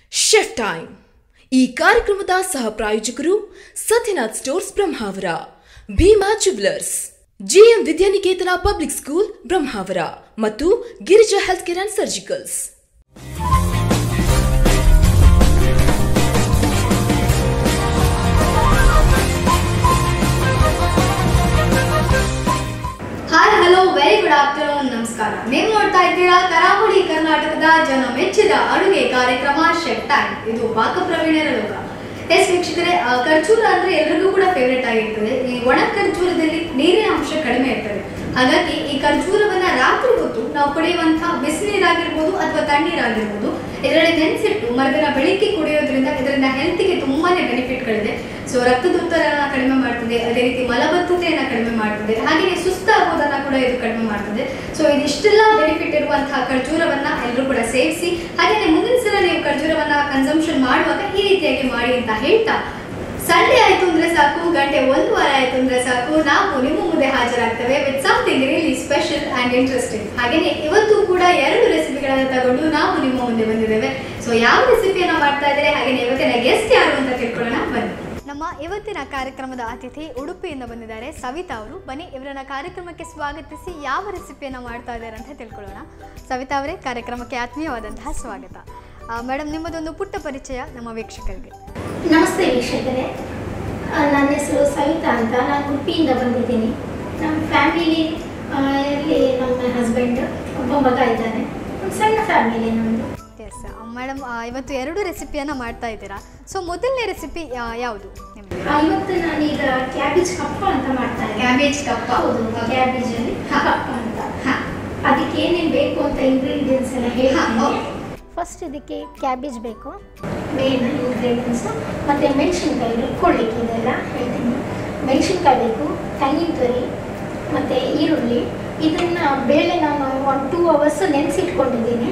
Chef time ಈ ಕಾರ್ಯಕ್ರಮದ ಸಹ ಪ್ರಾಯೋಜಕರು Sathyanath stores Brahmavar Bhima jewellers GM Vidyaniketan public school Brahmavar ಮತ್ತು Girija health care and surgicals hi hello very good afternoon ನಮಸ್ಕಾರ ನೀವು ನೋಡ್ತಾ ಇದ್ದೀರಾ ಕರಾವಳಿ ಕರ್ನಾಟಕದ ಜನ ಮೆಚ್ಚಿದ ಅಡುಗೆ ಕಾರ್ಯಕ್ರಮ ಶೆಫ್ ಟೈಮ್ ಇದು ಪಾಕ ಪ್ರವೀಣರ ಲೋಕ ಎಸ್ ವೀಕ್ಷಕರೇ ಆ, ಖರ್ಜೂರ ಅಂದ್ರೆ ಎಲ್ರಿಗೂ ಕೂಡ ಫೇವ್ರೆಟ್ ಆಗಿರ್ತದೆ ಈ ಒಣ ಖರ್ಜೂರದಲ್ಲಿ ನೀರಿನ ಅಂಶ ಕಡಿಮೆ ಇರ್ತದೆ ಹಾಗಾಗಿ ಈ ಖರ್ಜೂರವನ್ನ ರಾತ್ರಿ ಹೊತ್ತು ನಾವು ಕುಡಿಯುವಂತಹ ಬಿಸಿನೀರಾಗಿರ್ಬೋದು ಅಥವಾ ತಣ್ಣೀರಾಗಿರ್ಬೋದು ಇದರಲ್ಲಿ ನೆನೆಸಿಟ್ಟು ಮರುದಿನ ಬೆಳಿಗ್ಗೆ ಕುಡಿಯೋದ್ರಿಂದ ಇದರಿಂದ ಹೆಲ್ತ್ಗೆ ತುಂಬಾನೇ ಬೆನಿಫಿಟ್ಗಳಿದೆ ಸೊ ರಕ್ತದೊತ್ತಡನ ಕಡಿಮೆ ಮಾಡ್ತದೆ ಅದೇ ರೀತಿ ಮಲಬದ್ಧತೆಯನ್ನ ಕಡಿಮೆ ಮಾಡ್ತದೆ ಹಾಗೆಯೇ ಸುಸ್ತಾಗೋದನ್ನ ಕೂಡ ಇದು ಕಡಿಮೆ ಮಾಡ್ತದೆ ಸೊ ಇದಿಷ್ಟೆಲ್ಲ ಬೆನಿಫಿಟ್ ಇರುವಂತಹ ಖರ್ಜೂರವನ್ನ ಎಲ್ಲರೂ ಕೂಡ ಸೇವಿಸಿ ಹಾಗೆಯೇ ಮುಂದಿನ ಸಲ ನೀವು ಖರ್ಜೂರವನ್ನ ಕನ್ಸಂಪ್ಷನ್ ಮಾಡುವಾಗ ಈ ರೀತಿಯಾಗಿ ಮಾಡಿ ಅಂತ ಹೇಳ್ತಾ ಸಂಡೇ ಆಯ್ತು ಅಂದ್ರೆ ಸಾಕು ಗಂಟೆ ಒಂದು ವಾರ ಆಯ್ತು ಅಂದ್ರೆ ಸಾಕು ನಾವು ನಿಮ್ಮ ಮುಂದೆ ಹಾಜರಾಗ್ತೇವೆ with something really special and interesting ಹಾಗೆಯೇ ಇವತ್ತು ಕೂಡ ಎರಡು ರೆಸಿಪಿಗಳನ್ನ ತಗೊಂಡು ನಾವು ನಿಮ್ಮ ಮುಂದೆ ಬಂದಿದ್ದೇವೆ ಸೊ ಯಾವ ರೆಸಿಪಿಯನ್ನ ಮಾಡ್ತಾ ಇದ್ದಾರೆ ಹಾಗೆಯೇ ಇವತ್ತಿನ ಗೆಸ್ಟ್ ಯಾರು ಅಂತ ತಿಳ್ಕೊಳ್ಳೋಣ ಬನ್ನಿ ನಮ್ಮ ಇವತ್ತಿನ ಕಾರ್ಯಕ್ರಮದ ಅತಿಥಿ ಉಡುಪಿಯಿಂದ ಬಂದಿದ್ದಾರೆ ಸವಿತಾ ಅವರು ಬನ್ನಿ ಇವರನ್ನ ಕಾರ್ಯಕ್ರಮಕ್ಕೆ ಸ್ವಾಗತಿಸಿ ಯಾವ ರೆಸಿಪಿಯನ್ನ ಮಾಡ್ತಾ ಇದ್ದಾರೆ ಅಂತ ತಿಳ್ಕೊಳ್ಳೋಣ ಸವಿತಾ ಅವರೇ ಕಾರ್ಯಕ್ರಮಕ್ಕೆ ಆತ್ಮೀಯವಾದಂತಹ ಸ್ವಾಗತ ಮೇಡಮ್ ನಿಮ್ಮದೊಂದು ಪುಟ್ಟ ಪರಿಚಯ ನಮ್ಮ ವೀಕ್ಷಕರಿಗೆ ನಮಸ್ತೆ ವೀಕ್ಷಕರೇ ಆ, ನನ್ನ ಹೆಸರು ಸವಿತಾ ಅಂತ ನಾನು ಉಡುಪಿಯಿಂದ ಬಂದಿದ್ದೀನಿ ನಮ್ಮ ಫ್ಯಾಮಿಲಿ ಅಲ್ಲಿ ನಮ್ಮ ಹಸ್ಬೆಂಡ್ ಒಬ್ಬ ಮಗ ಇದ್ದಾನೆ ಒಂದು ಸಣ್ಣ ಫ್ಯಾಮಿಲಿ ನಮ್ಮದು ಎಸ್ ಮೇಡಮ್ ಇವತ್ತು ಎರಡು ರೆಸಿಪಿಯನ್ನ ಮಾಡ್ತಾ ಇದ್ದೀರಾ ಸೊ ಮೊದಲನೇ ರೆಸಿಪಿ ಯಾವುದು ನಿಮ್ಮದು ಇವತ್ತು ನಾನೀಗ ಕ್ಯಾಬೇಜ್ ಕಪ್ಪ ಅಂತ ಮಾಡ್ತಾ ಇದ್ದೀನಿ ಕ್ಯಾಬೇಜ್ ಕಪ್ಪ ಹೌದು ಕ್ಯಾಬೇಜ್ ಅಲ್ಲಿ ಕಪ್ಪ ಅಂತ ಅದಕ್ಕೆ ಏನೇನು ಬೇಕು ಅಂತ ಇಂಗ್ರೀಡಿಯೆಂಟ್ಸ್ ಎಲ್ಲ ಹೇಳ್ತೀನಿ ಫಸ್ಟ್ ಇದಕ್ಕೆ ಕ್ಯಾಬೇಜ್ ಬೇಕು ಮೇನ್ ಇಂಗ್ರೀಡಿಯೆಂಟ್ಸು ಮತ್ತು ಮೆಣಸಿನ್ಕಾಯಿ ರುಬ್ಕೊಳ್ಳಿಕ್ಕೆ ಇದೆಲ್ಲ ಹೇಳ್ತೀನಿ ಮೆಣಸಿನ್ಕಾಯಿ ಬೇಕು ತೆಂಗಿನ ತುರಿ ಮತ್ತು ಈರುಳ್ಳಿ ಇದನ್ನು ಬೇಳೆ ನಾನು ಒಂದು ಟೂ ಅವರ್ಸ್ ನೆನೆಸಿಟ್ಕೊಂಡಿದ್ದೀನಿ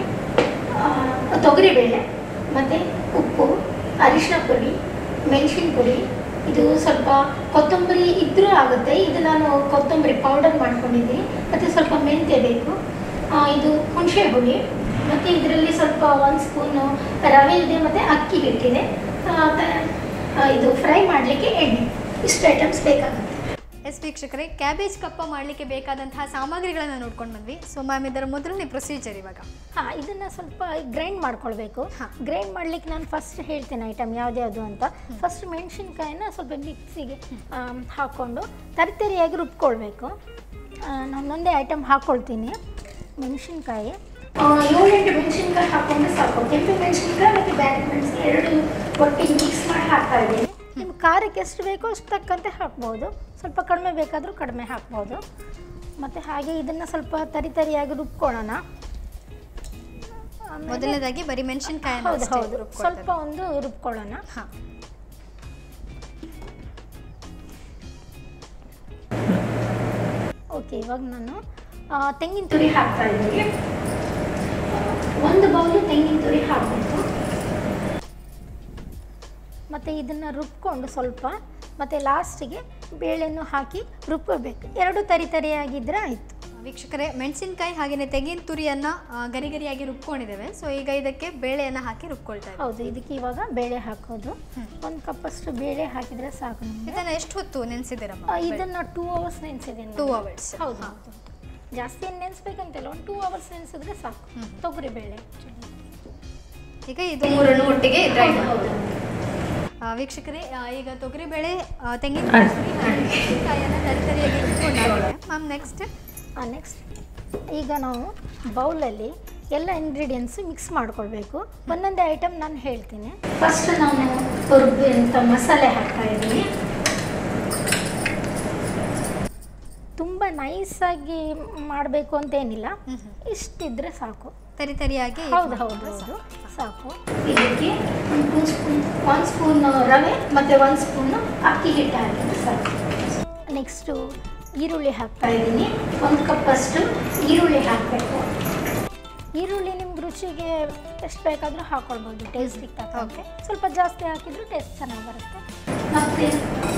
ತೊಗರಿಬೇಳೆ ಮತ್ತು ಉಪ್ಪು ಅರಿಶಿನ ಪುಡಿ ಮೆಣಸಿನ ಪುಡಿ ಇದು ಸ್ವಲ್ಪ ಕೊತ್ತಂಬರಿ ಇದ್ದರೂ ಆಗುತ್ತೆ ಇದು ನಾನು ಕೊತ್ತಂಬರಿ ಪೌಡರ್ ಮಾಡ್ಕೊಂಡಿದ್ದೀನಿ ಮತ್ತು ಸ್ವಲ್ಪ ಮೆಂತ್ಯ ಬೇಕು ಆ, ಇದು ಹುಣಸೆ ಹುಳಿ ಮತ್ತು ಇದರಲ್ಲಿ ಸ್ವಲ್ಪ ಒಂದು ಸ್ಪೂನು ರವೆ ಇದೆ ಮತ್ತು ಅಕ್ಕಿ ಹಿಟ್ಟಿದೆ ಆ, ತ- ಆ, ಇದು ಫ್ರೈ ಮಾಡಲಿಕ್ಕೆ ಎಣ್ಣೆ ಇಷ್ಟು ಐಟಮ್ಸ್ ಬೇಕಾಗುತ್ತೆ ಎಸ್ ವೀಕ್ಷಕರೇ ಕ್ಯಾಬೇಜ್ ಕಪ್ಪ ಮಾಡಲಿಕ್ಕೆ ಬೇಕಾದಂತಹ ಸಾಮಗ್ರಿಗಳನ್ನು ನೋಡ್ಕೊಂಡು ಬಂದ್ವಿ ಸೊ ಮ್ಯಾಮ್ ಇದರ ಮೊದಲನೇ ಪ್ರೊಸೀಜರ್ ಇವಾಗ ಹಾಂ ಇದನ್ನು ಸ್ವಲ್ಪ ಗ್ರೈಂಡ್ ಮಾಡ್ಕೊಳ್ಬೇಕು ಹಾ. ಗ್ರೈಂಡ್ ಮಾಡ್ಲಿಕ್ಕೆ ನಾನು ಫಸ್ಟ್ ಹೇಳ್ತೇನೆ ಐಟಮ್ ಯಾವ್ದ್ಯಾವುದು ಅಂತ ಫಸ್ಟ್ ಮೆಣಸಿನ್ಕಾಯಿನ ಸ್ವಲ್ಪ ಮಿಕ್ಸಿಗೆ ಹಾಕ್ಕೊಂಡು ತರಿತರಿಯಾಗಿ ರುಬ್ಕೊಳ್ಬೇಕು ಆ, ನಾನೊಂದೇ ಐಟಮ್ ಹಾಕ್ಕೊಳ್ತೀನಿ ಮೆಣಸಿನ್ಕಾಯಿ ಏಳೆಂಟು ಮೆಣಸಿನ್ಕಾಯಿ ಹಾಕ್ಕೊಂಡ್ರೆ ಸಾಕು ಕೆಂಪು ಮೆಣಸಿನ್ಕಾಯಿ ಮತ್ತು ಬ್ಯಾಗ್ ಮೆಣಸಿನ್ಕಾಯಿ ಎರಡು ಒಟ್ಟಿಗೆ ಮಿಕ್ಸ್ ಮಾಡಿ ಹಾಕ್ತಾ ಇದ್ದೀನಿ ನಿಮ್ಗೆ ಖಾರಕ್ಕೆ ಎಷ್ಟು ಬೇಕೋ ಅಷ್ಟು ತಕ್ಕಂತೆ ಹಾಕ್ಬೋದು ಸ್ವಲ್ಪ ಕಡಿಮೆ ಬೇಕಾದರೂ ಕಡಿಮೆ ಹಾಕ್ಬೋದು ಮತ್ತು ಹಾಗೆ ಇದನ್ನು ಸ್ವಲ್ಪ ತರಿತರಿಯಾಗಿ ರುಬ್ಕೊಳ್ಳೋಣ ಆಮೇಲೆ- ಮೊದಲನೇದಾಗಿ ಬರೀ ಮೆಣಸಿನ್ಕಾಯಿ ಹೌದು ಹೌದು ಸ್ವಲ್ಪ ಒಂದು ರುಬ್ಕೊಳ್ಳೋಣ ಹಾಂ ಓಕೆ ಇವಾಗ ನಾನು ಆ, ತೆಂಗಿನ ತುರಿ ಹಾಕ್ತಾ ಇದ್ದೀನಿ ಒಂದು ಬೌಲು ತೆಂಗಿನ ತುರಿ ಹಾಕಬೇಕು ಮತ್ತು ಇದನ್ನು ರುಬ್ಕೊಂಡು ಸ್ವಲ್ಪ ಮತ್ತು ಲಾಸ್ಟಿಗೆ ಬೇಳೆಯನ್ನು ಹಾಕಿ ರುಬ್ಕೋಬೇಕು ಎರಡು ತರಿ ತರಿಯಾಗಿದ್ದರೆ ಆಯಿತು ವೀಕ್ಷಕರೇ ಮೆಣಸಿನ್ಕಾಯಿ ಹಾಗೆಯೇ ತೆಂಗಿನ ತುರಿಯನ್ನ ಆ, ಗರಿ ಗರಿಯಾಗಿ ರುಬ್ಕೊಂಡಿದ್ದೇವೆ ಸೊ ಈಗ ಇದಕ್ಕೆ ಬೇಳೆಯನ್ನ ಹಾಕಿ ರುಬ್ಕೊಳ್ತಾ ಇದ್ದೇವೆ ಹೌದು ಇದಕ್ಕೆ ಇವಾಗ ಬೇಳೆ ಹಾಕೋದು ಒಂದು ಕಪ್ಪಷ್ಟು ಬೇಳೆ ಹಾಕಿದರೆ ಸಾಕು ನಮಗೆ ಇದನ್ನ ಎಷ್ಟು ಹೊತ್ತು ನೆನೆಸಿದ್ದೀರಮ್ಮ ಇದನ್ನು ಟೂ ಅವರ್ಸ್ ನೆನೆಸಿದ್ದೀನಿ ಟೂ ಅವರ್ಸ್ ಹೌದು ಹೌದು ಜಾಸ್ತಿ ಏನು ನೆನೆಸ್ಬೇಕಂತಿಲ್ಲ ಒಂದು ಟೂ ಅವರ್ಸ್ ನೆನೆಸಿದ್ರೆ ಸಾಕು ತೊಗರಿ ಬೇಳೆ ಈಗ ಇದು ಮೂರನ್ನು ಒಟ್ಟಿಗೆ ಡ್ರೈ ಹೌದು, ಹೌದು. ವೀಕ್ಷಕರೇ ಆ, ಈಗ ತೊಗರಿಬೇಳೆ ಆ, ತೆಂಗಿನಕಾಯಿ ತುರಿ ಹಾಗೆ ಮೆಣಸಿನ್ಕಾಯಿಯನ್ನ ತರಿತರಿಯಾಗಿ ರುಬ್ಕೊಂಡಾಗಿದೆ ಮ್ಯಾಮ್ ನೆಕ್ಸ್ಟ್ ನೆಕ್ಸ್ಟ್ ಈಗ ನಾವು ಬೌಲಲ್ಲಿ ಎಲ್ಲ ಇಂಗ್ರೀಡಿಯೆಂಟ್ಸ್ ಮಿಕ್ಸ್ ಮಾಡ್ಕೊಳ್ಬೇಕು ಒಂದೊಂದೇ ಐಟಮ್ ನಾನು ಹೇಳ್ತೀನಿ ಫಸ್ಟ್ ನಾನು ರುಬ್ಬಿದಂಥ ಮಸಾಲೆ ಹಾಕ್ತಾ ಇದ್ದೀನಿ ತುಂಬ ನೈಸಾಗಿ ಮಾಡಬೇಕು ಅಂತ ಏನಿಲ್ಲ ಇಷ್ಟಿದ್ರೆ ಸಾಕು ತರಿತರಿಯಾಗಿ ಹೌದು ಹೌದು ಹೌದು ಸಾಕು ಇದಕ್ಕೆ ಒಂದು ಟೂ ಸ್ಪೂನ್ ಒಂದು ಸ್ಪೂನ್ ರವೆ ಮತ್ತು ಒಂದು ಸ್ಪೂನು ಅಕ್ಕಿ ಹಿಟ್ಟು ಹಾಕಿದ್ರೆ ಸಾಕು ನೆಕ್ಸ್ಟು ಈರುಳ್ಳಿ ಹಾಕ್ತಾ ಇದ್ದೀನಿ ಒಂದು ಕಪ್ಪಷ್ಟು ಈರುಳ್ಳಿ ಹಾಕಬೇಕು ಈರುಳ್ಳಿ ನಿಮ್ಗೆ ರುಚಿಗೆ ಎಷ್ಟು ಬೇಕಾದರೂ ಹಾಕೊಳ್ಬೋದು ಟೇಸ್ಟಿಗೆ ತಕ್ಕ ಸ್ವಲ್ಪ ಜಾಸ್ತಿ ಹಾಕಿದ್ರು ಟೇಸ್ಟ್ ಚೆನ್ನಾಗಿ ಬರುತ್ತೆ ಮತ್ತು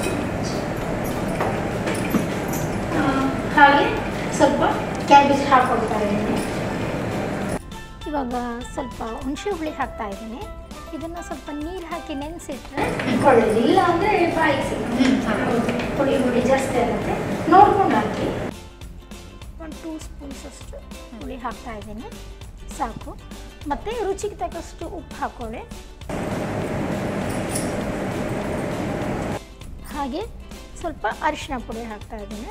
ಆ, ಹಾಗೆ ಸ್ವಲ್ಪ ಕ್ಯಾಬೇಜ್ ಹಾಕೊಳ್ತಾ ಇದ್ದೀನಿ ಇವಾಗ ಸ್ವಲ್ಪ ಹುಣಸೆ ಹುಳಿ ಹಾಕ್ತಾ ಇದ್ದೀನಿ ಇದನ್ನು ಸ್ವಲ್ಪ ನೀರು ಹಾಕಿ ನೆನೆಸಿಟ್ರೆ ಒಳ್ಳೇದು ಇಲ್ಲ ಅಂದರೆ ಬಾಯಿಗೆ ಸಿಗುತ್ತೆ ಹುಳಿ ಹುಳಿ ಜಾಸ್ತಿ ಆಗುತ್ತೆ ನೋಡ್ಕೊಂಡು ಹಾಕಿ ಒಂದು ಟೂ ಸ್ಪೂನ್ಸ್ ಅಷ್ಟು ಹುಳಿ ಹಾಕ್ತಾ ಇದ್ದೀನಿ ಸಾಕು ಮತ್ತು ರುಚಿಗೆ ತಕ್ಕಷ್ಟು ಉಪ್ಪು ಹಾಕ್ಕೊಳ್ಳಿ ಹಾಗೆ ಸ್ವಲ್ಪ ಅರಿಶಿನ ಪುಡಿ ಹಾಕ್ತಾ ಇದ್ದೀನಿ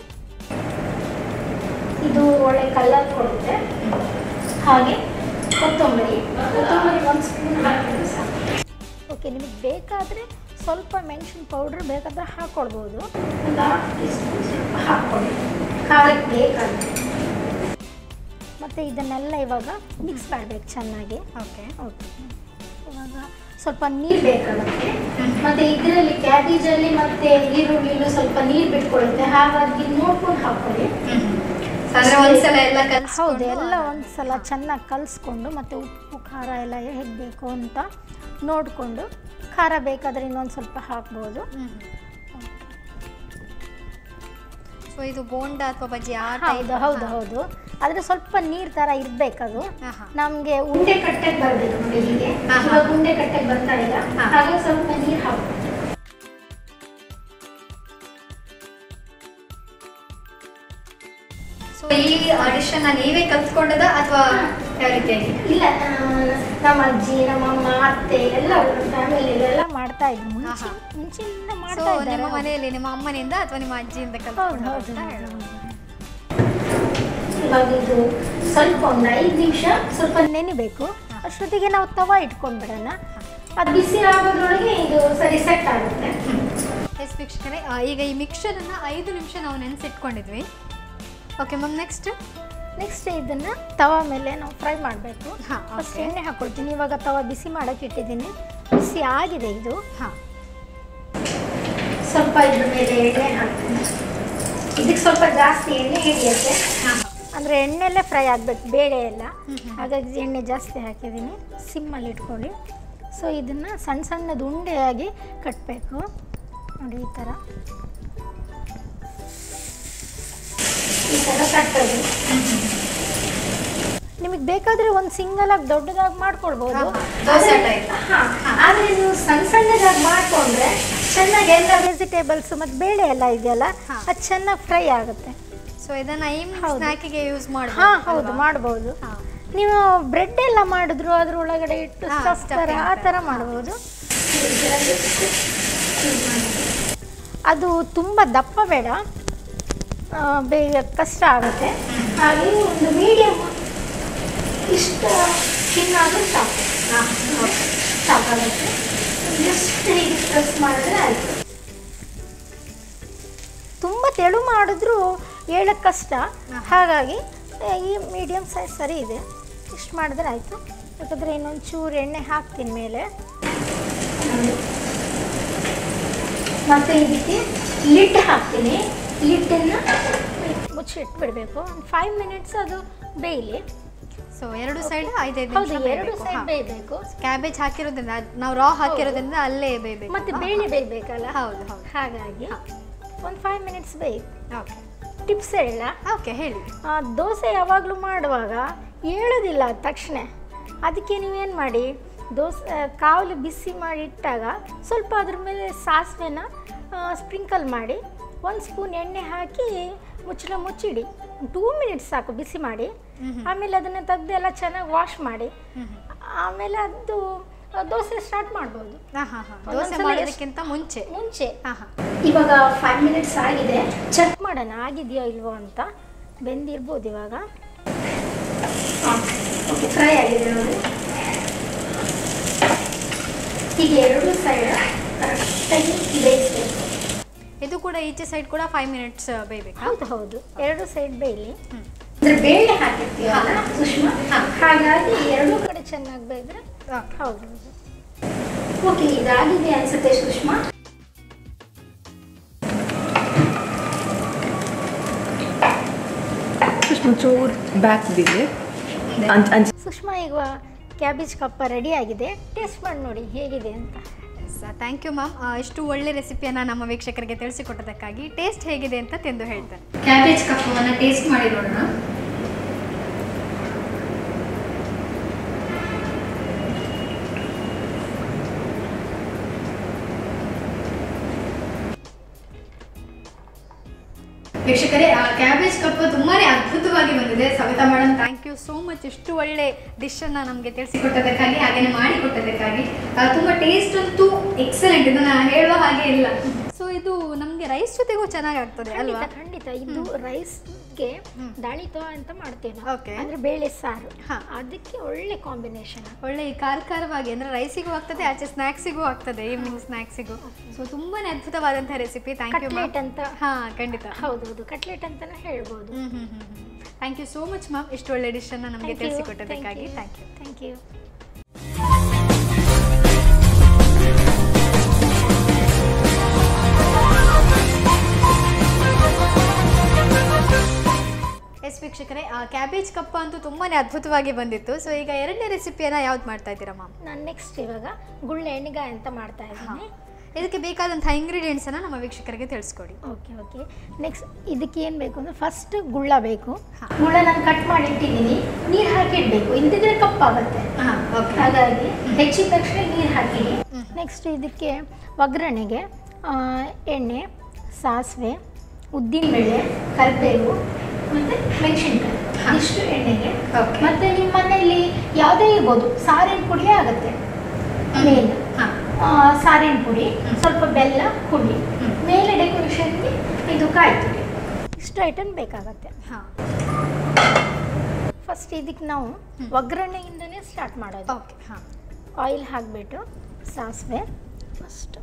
ಇದು ಒಳ್ಳೆ ಕಲರ್ ಕೊಡುತ್ತೆ ಹಾಗೆ ಕೊತ್ತಂಬರಿ ಕೊತ್ತಂಬರಿ ಒಂದು ಸ್ಪೂನ್ ಹಾಕಿದ್ರೆ ಸಾಕು ಓಕೆ ನಿಮಗೆ ಬೇಕಾದರೆ ಸ್ವಲ್ಪ ಮೆಣಸಿನ ಪೌಡ್ರ್ ಬೇಕಾದರೆ ಹಾಕ್ಕೊಳ್ಬೋದು ಒಂದು ಹಾಫ್ ಟೀ ಸ್ಪೂನ್ ಸ್ವಲ್ಪ ಹಾಕ್ಕೊಳ್ಳಿ ಖಾರಕ್ಕೆ ಬೇಕಾಗುತ್ತೆ ಮತ್ತು ಇದನ್ನೆಲ್ಲ ಇವಾಗ ಮಿಕ್ಸ್ ಮಾಡಬೇಕು ಚೆನ್ನಾಗಿ ಓಕೆ ಓಕೆ ಇವಾಗ ಸ್ವಲ್ಪ ನೀರು ಬೇಕಾಗುತ್ತೆ ಮತ್ತು ಇದರಲ್ಲಿ ಕ್ಯಾಬೇಜಲ್ಲಿ ಮತ್ತು ಈರುಳ್ಳಿಲು ಸ್ವಲ್ಪ ನೀರು ಬಿಟ್ಕೊಳ್ಳುತ್ತೆ ಹಾಗಾಗಿ ನೋಡ್ಕೊಂಡು ಹಾಕ್ಕೊಳ್ಳಿ ಅಂದ್ರೆ ಒಂದ್ಸಲ ಎಲ್ಲ ಕಲ್ಸಿ ಹೌದು ಎಲ್ಲ ಒಂದು ಸಲ ಚೆನ್ನಾಗಿ ಕಲಿಸ್ಕೊಂಡು ಮತ್ತು ಉಪ್ಪು ಖಾರ ಎಲ್ಲ ಹೇಗೆ ಬೇಕು ಅಂತ ನೋಡಿಕೊಂಡು ಖಾರ ಬೇಕಾದರೆ ಇನ್ನೊಂದು ಸ್ವಲ್ಪ ಹಾಕ್ಬೋದು ಸೊ ಇದು ಬೋಂಡ ಅಥವಾ ಬಜ್ಜಿ ಆ ಹೌದು ಹೌದು ಹೌದು ಆದರೆ ಸ್ವಲ್ಪ ನೀರು ಥರ ಇರಬೇಕದು ಹಾ, ಹಾ. ನಮಗೆ ಉಂಡೆ ಕಟ್ಟಕ್ಕೆ ಬರಬೇಕು ನೋಡಿ ಹೀಗೆ ಹಾ, ಹಾ. ಇವಾಗ ಉಂಡೆ ಕಟ್ಟಕ್ಕೆ ಬರ್ತಾ ಇಲ್ಲ ಹಾ. ಹಾಗಾಗಿ ಸ್ವಲ್ಪ ನೀರು ಹಾಕಿ ಸೊ ಈ ಡಿಶನ್ನ ನೀವೇ ಕಲ್ತ್ಕೊಂಡದ ಅಥವಾ ಯಾವ ರೀತಿಯಾಗಿ ಇಲ್ಲ ಆ, ನಮ್ಮ ಅಜ್ಜಿ ನಮ್ಮಮ್ಮ ಅತ್ತೆ ಎಲ್ಲ ಫ್ಯಾಮಿಲಿ ಎಲ್ಲ ಮಾಡ್ತಾ ಇದ್ರು ಮುಂಚೆ ಹಾ, ಹಾ. ಮುಂಚೆಯಿಂದ ಸೊ ಮಾಡ್ತಾ ಇದ್ದಾರೆ ನಿಮ್ಮ ಮನೆಯಲ್ಲಿ ನಿಮ್ಮ ಅಮ್ಮನಿಂದ ಅಥವಾ ನಿಮ್ಮ ಅಜ್ಜಿಯಿಂದ ಹೌದು ಕಲ್ತ್ಕೊಂಡು ಹೌದು ಅಂತ ಹೇಳು. ಇವಾಗ ಇದು ಸ್ವಲ್ಪ ಒಂದು ಐದು ನಿಮಿಷ ಸ್ವಲ್ಪ ನೆನಿಬೇಕು ಅಷ್ಟೊತ್ತಿಗೆ ನಾವು ತವ ಇಟ್ಕೊಂಡ್ಬಿಡೋಣ ಅದು ಬಿಸಿ ಆಗೋದ್ರೊಳಗೆ ಇದು ಸರಿ ಸೆಟ್ ಆಗುತ್ತೆ ಎಸ್ ವೀಕ್ಷಕರೇ ಆ, ಈಗ ಈ ಮಿಕ್ಸರನ್ನ ಐದು ನಿಮಿಷ ನಾವು ನೆನೆಸಿಟ್ಕೊಂಡಿದ್ವಿ ಓಕೆ ಮ್ಯಾಮ್ ನೆಕ್ಸ್ಟ್ ನೆಕ್ಸ್ಟ್ ಇದನ್ನು ತವ ಮೇಲೆ ನಾವು ಫ್ರೈ ಮಾಡಬೇಕು ಹಾ, ಫಸ್ಟ್ okay. ಎಣ್ಣೆ ಹಾಕ್ಕೊಳ್ತೀನಿ ಇವಾಗ ತವ ಬಿಸಿ ಮಾಡೋಕೆ ಇಟ್ಟಿದ್ದೀನಿ ಬಿಸಿ ಆಗಿದೆ ಇದು ಹಾಂ ಸ್ವಲ್ಪ ಇದ್ರ ಮೇಲೆ ಎಣ್ಣೆ ಹಾಕ್ತೀನಿ ಇದಕ್ಕೆ ಸ್ವಲ್ಪ ಜಾಸ್ತಿ ಎಣ್ಣೆ ಹಿಡಿಯುತ್ತೆ ಅಂದರೆ ಎಣ್ಣೆಲ್ಲೇ ಫ್ರೈ ಆಗಬೇಕು ಬೇಳೆ ಎಲ್ಲ ಹಾಗಾಗಿ ಎಣ್ಣೆ ಜಾಸ್ತಿ ಹಾಕಿದ್ದೀನಿ ಸಿಮ್ಮಲ್ಲಿ ಇಟ್ಕೊಳ್ಳಿ ಸೊ ಇದನ್ನು ಸಣ್ಣ ಸಣ್ಣದು ಉಂಡೆಯಾಗಿ ಕಟ್ಟಬೇಕು ನೋಡಿ ಈ ಥರ ಈ ಥರ ಕಟ್ಟೋದು ನಿಮಗೆ ಬೇಕಾದರೆ ಒಂದು ಸಿಂಗಲಾಗಿ ದೊಡ್ಡದಾಗಿ ಮಾಡ್ಕೊಳ್ಬೋದು ಹಾ, ದೋಸೆ type. ಹಾಂ ಆದರೆ ನೀವು ಸಣ್ಣ ಸಣ್ಣದಾಗಿ ಮಾಡಿಕೊಂಡ್ರೆ ಚೆನ್ನಾಗಿ ಎಲ್ಲ ವೆಜಿಟೇಬಲ್ಸ್ ಮತ್ತು ಬೇಳೆ ಎಲ್ಲ ಇದೆಯಲ್ಲ ಹಾ. ಅದು ಚೆನ್ನಾಗಿ ಫ್ರೈ ಆಗುತ್ತೆ ಸೊ ಇದನ್ನ ಈವ್ನಿಂಗ್ ಹೌದು. ಸ್ನ್ಯಾಕಿಗೆ ಯೂಸ್ ಮಾಡ್ಬೋದು ಹಾಂ ಹೌದು ಅಲ್ವಾ? ಮಾಡ್ಬೋದು ಹಾ. ನೀವು ಬ್ರೆಡ್ ಎಲ್ಲ ಮಾಡಿದ್ರು ಅದ್ರ ಒಳಗಡೆ ಇಟ್ಟು ಹಾ, stuff ಥರ stuffing ಆ ಥರ. ಥರ ಮಾಡ್ಬೋದು ಅದು ತುಂಬ ದಪ್ಪ ಬೇಡ ಆ, ಬೇಗ ಕಷ್ಟ ಆಗುತ್ತೆ ಹಾಗೆ ಒಂದು ಮೀಡಿಯಮ್ ಇಷ್ಟು ತಿನ್ನಾದರೂ ಸಾಕು ಸಾಕಾಗುತ್ತೆ ಜಸ್ಟ್ ಹೀಗೆ ಪ್ರೆಸ್ ಮಾಡಿದ್ರೆ ಆಯಿತು ತುಂಬ ತೆಳು ಮಾಡಿದ್ರೂ ಹೇಳಕ್ಕೆ ಕಷ್ಟ ಹಾಗಾಗಿ ಆ, ಈ ಮೀಡಿಯಮ್ ಸೈಜ್ ಸರಿ ಇದೆ ಇಷ್ಟು ಮಾಡಿದ್ರೆ ಆಯಿತು ಯಾಕಂದರೆ ಇನ್ನೊಂದು ಚೂರು ಎಣ್ಣೆ ಹಾಕ್ತೀನಿ ಮೇಲೆ ಮತ್ತು ಇದಕ್ಕೆ ಲಿಡ್ ಹಾಕ್ತೀನಿ ಲಿಡ್ಡನ್ನು ಮುಚ್ಚಿಟ್ಬಿಡಬೇಕು ಒಂದು ಫೈವ್ ಮಿನಿಟ್ಸ್ ಅದು ಬೇಯಲಿ ಸೊ ಎರಡು ಸೈಡ್ ಐದೈದು ಹೌದು ನಿಮಿಷ ಎರಡು ಬೇಯಬೇಕು. ಸೈಡ್ ಹಾ. ಬೇಯಬೇಕು ಕ್ಯಾಬೇಜ್ ಹಾಕಿರೋದ್ರಿಂದ ಅದ್ ನಾವು ರಾ ಹಾಕಿರೋದ್ರಿಂದ ಅಲ್ಲೇ ಬೇಯಬೇಕು ಮತ್ತು ಬೇಳೆ ಬೇಯಬೇಕಲ್ಲ ಹೌದು ಹೌದು ಹಾಗಾಗಿ ಒಂದು ಫೈವ್ ಮಿನಿಟ್ಸ್ ಬೇಯಿ ಓಕೆ ಟಿಪ್ಸ್ ಹೇಳ ಓಕೆ ಹೇಳಿ ಆ, ದೋಸೆ ಯಾವಾಗಲೂ ಮಾಡುವಾಗ ಏಳೋದಿಲ್ಲ ತಕ್ಷಣ ಅದಕ್ಕೆ ನೀವೇನು ಮಾಡಿ ದೋಸೆ ಕಾವಲು ಬಿಸಿ ಮಾಡಿ ಇಟ್ಟಾಗ ಸ್ವಲ್ಪ ಅದ್ರ ಮೇಲೆ ಸಾಸಿವೆನ ಸ್ಪ್ರಿಂಕಲ್ ಮಾಡಿ ಒಂದು ಸ್ಪೂನ್ ಎಣ್ಣೆ ಹಾಕಿ ಮುಚ್ಚಳ ಮುಚ್ಚಿಡಿ ಟೂ ಮಿನಿಟ್ಸ್ ಸಾಕು ಬಿಸಿ ಮಾಡಿ ಆಮೇಲೆ ಅದನ್ನು ತೆಗ್ದು ಎಲ್ಲ ಚೆನ್ನಾಗಿ ವಾಶ್ ಮಾಡಿ ಆಮೇಲೆ ಅದು ಆ, ದೋಸೆ ಸ್ಟಾರ್ಟ್ ಮಾಡ್ಬೋದು ಹಾ ಹಾ ಹಾ ದೋಸೆ ಒಂದೊಂದ್ಸಲ ಮಾಡೋದಕ್ಕಿಂತ ಮುಂಚೆ ಮುಂಚೆ ಹಾ ಹಾ ಇವಾಗ ಫೈವ್ ಮಿನಿಟ್ಸ್ ಆಗಿದೆ ಚೆಕ್ ಮಾಡೋಣ ಆಗಿದೆಯೋ ಇಲ್ವೋ ಅಂತ ಬೆಂದಿರ್ಬೋದು ಇವಾಗ ಓಕೆ ಫ್ರೈ ಆಗಿದೆ ನೋಡಿ ಹೀಗೆ ಎರಡು ಸೈಡ್ ಕರೆಕ್ಟಾಗಿ ಬೇಯಿಸ್ಬೇಕು ಇದು ಕೂಡ ಈಚೆ ಸೈಡ್ ಕೂಡ ಫೈವ್ ಮಿನಿಟ್ಸ್ ಬೇಯಬೇಕಾ ಹೌದು ಹೌದು ಎರಡು ಸೈಡ್ ಬೇಯಲಿ ಹ್ಮ್. ಅಂದ್ರೆ ಬೇಳೆ ಹಾಕಿರ್ತೀವಲ್ಲ ಸುಷ್ಮಾ ಹಾ. ಹಾಗಾಗಿ ಎರಡೂ ಕಡೆ ಚೆನ್ನಾಗಿ ಬೇಯಿದ್ರೆ ಓಕೆ ಹೌದು ಹೌದು ಓಕೆ ಇದಾಗಿದೆ ಅನ್ಸುತ್ತೆ ಸುಷ್ಮಾ ಸುಷ್ಮಾ ಚೂರು ಬ್ಯಾಕ್ ಬಿದೆ ಅಂಚ್ ಅಂಚ್ ಸುಷ್ಮಾ ಈಗ ಕ್ಯಾಬೇಜ್ ಕಪ್ಪ ರೆಡಿ ಆಗಿದೆ ಟೇಸ್ಟ್ ಮಾಡಿ ನೋಡಿ ಹೇಗಿದೆ ಅಂತ ಥ್ಯಾಂಕ್ ಯು ಮ್ಯಾಮ್ ಇಷ್ಟು ಒಳ್ಳೆ ರೆಸಿಪಿಯನ್ನು ನಮ್ಮ ವೀಕ್ಷಕರಿಗೆ ತಿಳಿಸಿಕೊಟ್ಟದಕ್ಕಾಗಿ ಟೇಸ್ಟ್ ಹೇಗಿದೆ ಅಂತ ತಿಂದು ಹೇಳ್ತಾರೆ ಕ್ಯಾಬೇಜ್ ಕಪ್ಪವನ್ನು ಟೇಸ್ಟ್ ಮಾಡಿ ನೋಡೋಣ ವೀಕ್ಷಕರೇ ಆ ಕ್ಯಾಬೇಜ್ ಕಪ್ ತುಂಬಾನೇ ಅದ್ಭುತವಾಗಿ ಬಂದಿದೆ Savitha madam thank you so much ಇಷ್ಟು ಒಳ್ಳೆ ಡಿಶ್ ಅನ್ನ ನಮಗೆ ತಿಳಿಸಿಕೊಟ್ಟದಕ್ಕಾಗಿ ಹಾಗೇನೆ ಮಾಡಿಕೊಟ್ಟದಕ್ಕಾಗಿ ಆ, ತುಂಬಾ ಟೇಸ್ಟ್ ಅಂತೂ ಎಕ್ಸಲೆಂಟ್ ಇದನ್ನ ಹೇಳುವ ಹಾಗೆ ಇಲ್ಲ ಸೊ ಇದು ನಮಗೆ ರೈಸ್ ಜೊತೆಗೂ ಚೆನ್ನಾಗಿ ಆಗ್ತದೆ ಅಲ್ವಾ ಖಂಡಿತ ಖಂಡಿತ ಇದು ರೈಸ್ಗೆ ದಾಳಿತ ಅಂತ ಮಾಡ್ತೇವೆ ನಾವು. Okay. ಅಂದ್ರೆ ಬೇಳೆ ಸಾರು ಹಾ. ಅದಕ್ಕೆ ಒಳ್ಳೆ ಕಾಂಬಿನೇಷನ್ ಒಳ್ಳೆ ಈ ಖಾರ ಖಾರವಾಗಿ ಅಂದ್ರೆ ರೈಸಿಗೂ ಆಗ್ತದೆ ಆಚೆ ಸ್ನ್ಯಾಕ್ಸಿಗೂ ಆಗ್ತದೆ ಈವ್ನಿಂಗ್ ಸ್ನ್ಯಾಕ್ಸಿಗೂ ಸೊ ತುಂಬಾನೇ ಅದ್ಭುತವಾದಂತಹ ರೆಸಿಪಿ ಥ್ಯಾಂಕ್ ಯು ಕಟ್ಲೆಟ್ ಅಂತ ಹಾ ಖಂಡಿತ ಹೌದೌದು ಕಟ್ಲೆಟ್ ಅಂತಾನೆ ಹೇಳ್ಬೋದು hmm hmm hmm thank you so much ma'am ಇಷ್ಟು ಒಳ್ಳೆ ಡಿಶ್ ಅನ್ನ ನಮಗೆ ತಿಳಿಸಿಕೊಟ್ಟದಕ್ಕಾಗಿ thank you thank you yes ವೀಕ್ಷಕರೇ ಆ ಕ್ಯಾಬೇಜ್ ಕಪ್ಪ ಅಂತೂ ತುಂಬಾನೇ ಅದ್ಭುತವಾಗಿ ಬಂದಿತ್ತು ಸೊ ಈಗ ಎರಡನೇ ರೆಸಿಪಿಯನ್ನ ಯಾವ್ದು ಮಾಡ್ತಾ ಇದ್ದೀರಾ ಮ್ಯಾಮ್ ನಾನು ನೆಕ್ಸ್ಟ್ ಇವಾಗ ಗುಳ್ಳೆ ಎಣ್ಣೆಗಾಯಿ ಅಂತ ಮಾಡ್ತಾ ಇದ್ದೀನಿ ಇದಕ್ಕೆ ಬೇಕಾದಂತಹ ಇಂಗ್ರೀಡಿಯೆಂಟ್ಸ್ ಅನ್ನ ನಮ್ಮ ವೀಕ್ಷಕರಿಗೆ ತಿಳಿಸ್ಕೊಡಿ ಓಕೆ ಓಕೆ ನೆಕ್ಸ್ಟ್ ಇದಕ್ಕೆ ಏನು ಬೇಕು ಅಂದರೆ ಫಸ್ಟ್ ಗುಳ್ಳ ಬೇಕು ಹಾ. ಗುಳ್ಳ ನಾನು ಕಟ್ ಮಾಡಿ ಇಟ್ಟಿದ್ದೀನಿ ನೀರು ಹಾಕಿ ಇಡಬೇಕು ಇಲ್ದಿದ್ರೆ ಕಪ್ಪಾಗುತ್ತೆ ಓಕೆ ಹಾಗಾಗಿ ಹೆಚ್ಚಿದ ತಕ್ಷಣ ನೀರು ಹಾಕಿಡಿ ನೆಕ್ಸ್ಟ್ ಇದಕ್ಕೆ ಒಗ್ಗರಣೆಗೆ ಆ, ಎಣ್ಣೆ ಸಾಸಿವೆ ಉದ್ದಿನಬೇಳೆ ಕರಿಬೇವು ಮತ್ತು ಮೆಣಸಿನ್ಕಾಯಿ ಹಾ. ಇಷ್ಟು ಎಣ್ಣೆಗೆ Okay. ಮತ್ತು ನಿಮ್ಮ ಮನೆಯಲ್ಲಿ ಯಾವುದೇ ಇರ್ಬೋದು ಸಾರಿನ ಪುಡಿಯೇ ಆಗುತ್ತೆ ಮೇನ್ ಹಾಂ ಆ, ಸಾರಿನ ಪುಡಿ ಸ್ವಲ್ಪ ಬೆಲ್ಲ ಹುಳಿ ಹ್ಮ್. ಮೇಲೆ ಡೆಕೋರೇಷನ್ಗೆ ಇದು ಕಾಯಿ ತುರಿ ಇಷ್ಟು ಐಟಮ್ ಬೇಕಾಗತ್ತೆ ಹಾಂ ಫಸ್ಟ್ ಇದಕ್ಕೆ ನಾವು ಒಗ್ಗರಣೆಯಿಂದನೇ ಸ್ಟಾರ್ಟ್ ಮಾಡೋದು ಓಕೆ ಹಾಂ ಆಯಿಲ್ ಹಾಕಿಬಿಟ್ಟು ಸಾಸಿವೆ ಫಸ್ಟ್